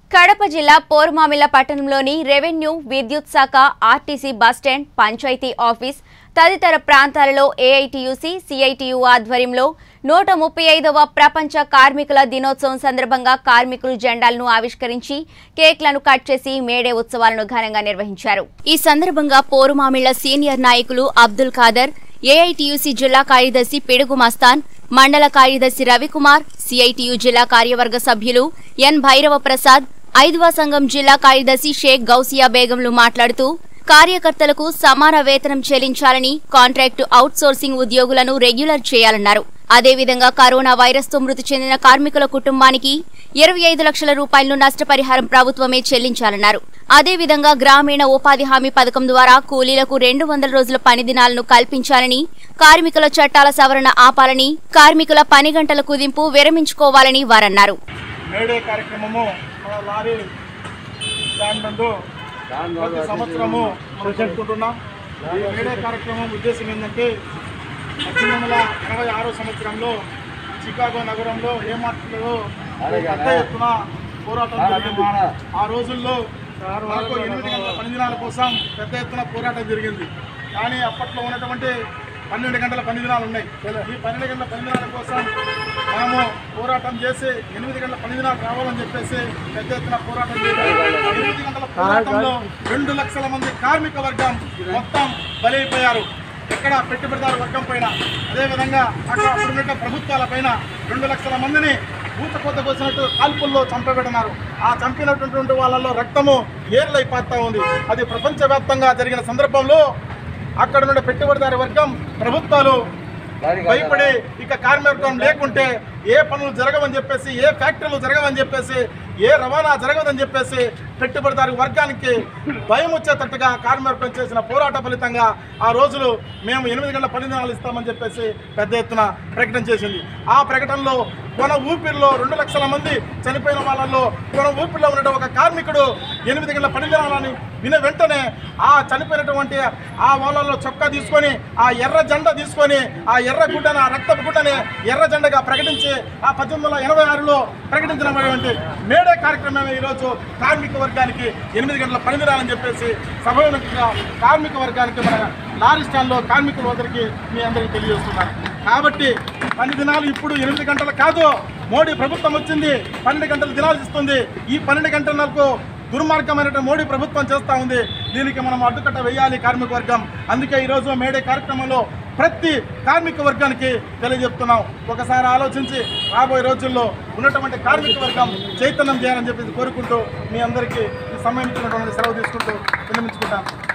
కడప జిల్లా పోరుమామిల పట్టణంలోని రెవెన్యూ విద్యుత్ శాఖ ఆర్టీసీ బస్టాండ్ పంచాయతీ ఆఫీస్ తదితర ప్రాంతాలలో ఏఐటియుసి సిఐటియు ఆధ్వర్యంలో నూట ముప్పై ఐదవ ప్రపంచ కార్మికుల దినోత్సవం సందర్భంగా కార్మికులు జెండాలను ఆవిష్కరించి కేక్లను కట్ చేసి మేడే ఉత్సవాలను ఘనంగా నిర్వహించారు ఈ సందర్భంగా పోరుమామిళ్ల సీనియర్ నాయకులు అబ్దుల్ ఖాదర్ ఏఐటియుసి జిల్లా కార్యదర్శి పిడుగు మస్తాన్ మండల కార్యదర్శి రవికుమార్ సిఐటియు జిల్లా కార్యవర్గ సభ్యులు ఎన్ భైరవ ప్రసాద్ ఐదవ సంఘం జిల్లా కార్యదర్శి షేక్ గౌసియా బేగంలు మాట్లాడుతూ కార్యకర్తలకు సమాన వేతనం చెల్లించాలని కాంట్రాక్టు అవుట్సోర్సింగ్ ఉద్యోగులను రెగ్యులర్ చేయాలన్నారు అదేవిధంగా కరోనా వైరస్తో మృతి చెందిన కార్మికుల కుటుంబానికి ఇరవై ఐదు లక్షల రూపాయలను నష్టపరిహారం ప్రభుత్వమే చెల్లించాలన్నారు అదేవిధంగా గ్రామీణ ఉపాధి హామీ పథకం ద్వారా కూలీలకు రెండు వందల రోజుల పని దినాలను కల్పించాలని కార్మికుల చట్టాల సవరణ ఆపాలని కార్మికుల పని గంటల కుదింపు విరమించుకోవాలని వారన్నారు మేడే కార్యక్రమము మన లారీ స్టాండ్ నందు ప్రతి సంవత్సరము మనం జరుపుకుంటున్నాం ఈ మేడే కార్యక్రమం ఉద్దేశం ఏంటంటే పద్దెనిమిది వందల ఎనభై ఆరో సంవత్సరంలో చికాగో నగరంలో ఏ మార్పులో పెద్ద ఎత్తున పోరాటం జరిగింది ఆ రోజుల్లో మనకు ఎనిమిది గంటల పని దినాల కోసం పెద్ద ఎత్తున పోరాటం జరిగింది కానీ అప్పట్లో ఉన్నటువంటి పన్నెండు గంటల పని దినాలు ఉన్నాయి ఈ పన్నెండు గంటల పని దినాల కోసం మనము పోరాటం చేసి ఎనిమిది గంటల పని దినాలు రావాలని చెప్పేసి పెద్ద ఎత్తున పోరాటం చేయాలి ఎనిమిది గంటల పోరాటంలో రెండు లక్షల మంది కార్మిక వర్గం మొత్తం బలైపోయారు ఎక్కడ పెట్టుబడిదారు వర్గం పైన అదేవిధంగా అక్కడ అప్పుడున్న ప్రభుత్వాల పైన రెండు లక్షల మందిని భూత కొత్త వచ్చినట్టు కాల్పుల్లో చంపబెడుతున్నారు ఆ చంపినటువంటి వాళ్ళలో రక్తము ఏర్లైపోతా ఉంది అది ప్రపంచవ్యాప్తంగా జరిగిన సందర్భంలో అక్కడ నుండి పెట్టుబడిదారు వర్గం ప్రభుత్వాలు భయపడి ఇక కార్మికం లేకుంటే ఏ పనులు జరగవని చెప్పేసి ఏ ఫ్యాక్టరీలు జరగవని చెప్పేసి ఏ రవాణా జరగదని చెప్పేసి పెట్టుబడిదారు వర్గానికి భయం వచ్చేటట్టుగా కార్మికం చేసిన పోరాట ఫలితంగా ఆ రోజులు మేము ఎనిమిది గంటల పని దినాలు ఇస్తామని చెప్పేసి పెద్ద ఎత్తున ప్రకటన చేసింది ఆ ప్రకటనలో కొన ఊపిరిలో రెండు లక్షల మంది చనిపోయిన వాళ్ళల్లో కొన ఊపిరిలో ఉన్న ఒక కార్మికుడు ఎనిమిది గంటల పని దినాలని విన వెంటనే ఆ చనిపోయినటువంటి ఆ వాళ్ళలో చొక్కా తీసుకొని ఆ ఎర్ర జెండా తీసుకొని ఆ ఎర్ర గుడ్డన ఆ రక్తపు గుడ్డని ఎర్ర జెండగా ప్రకటించి ఆ పద్దెనిమిది వందల ఎనభై ఆరులో ప్రకటించినటువంటి మేడే కార్యక్రమం ఈరోజు కార్మిక వర్గానికి ఎనిమిది గంటల పని దినాలని చెప్పేసి సభోన్నతంగా కార్మిక వర్గానికి మన లారీ స్టాండ్లో కార్మికుల వద్దరికి మీ అందరికీ తెలియజేస్తున్నారు కాబట్టి పని దినాలు ఇప్పుడు ఎనిమిది గంటలు కాదు మోడీ ప్రభుత్వం వచ్చింది పన్నెండు గంటల దినాలు ఇస్తుంది ఈ పన్నెండు గంటలకు దుర్మార్గమైనటువంటి మోడీ ప్రభుత్వం చేస్తూ ఉంది దీనికి మనం అడ్డుకట్ట వేయాలి కార్మిక వర్గం అందుకే ఈరోజు మేడే కార్యక్రమంలో ప్రతి కార్మిక వర్గానికి తెలియజెప్తున్నాం ఒకసారి ఆలోచించి రాబోయే రోజుల్లో ఉన్నటువంటి కార్మిక వర్గం చైతన్యం చేయాలని చెప్పేసి కోరుకుంటూ మీ అందరికీ ఈ సమయం ఇచ్చినటువంటి సెలవు తీసుకుంటూ విన్నమించుకుంటాం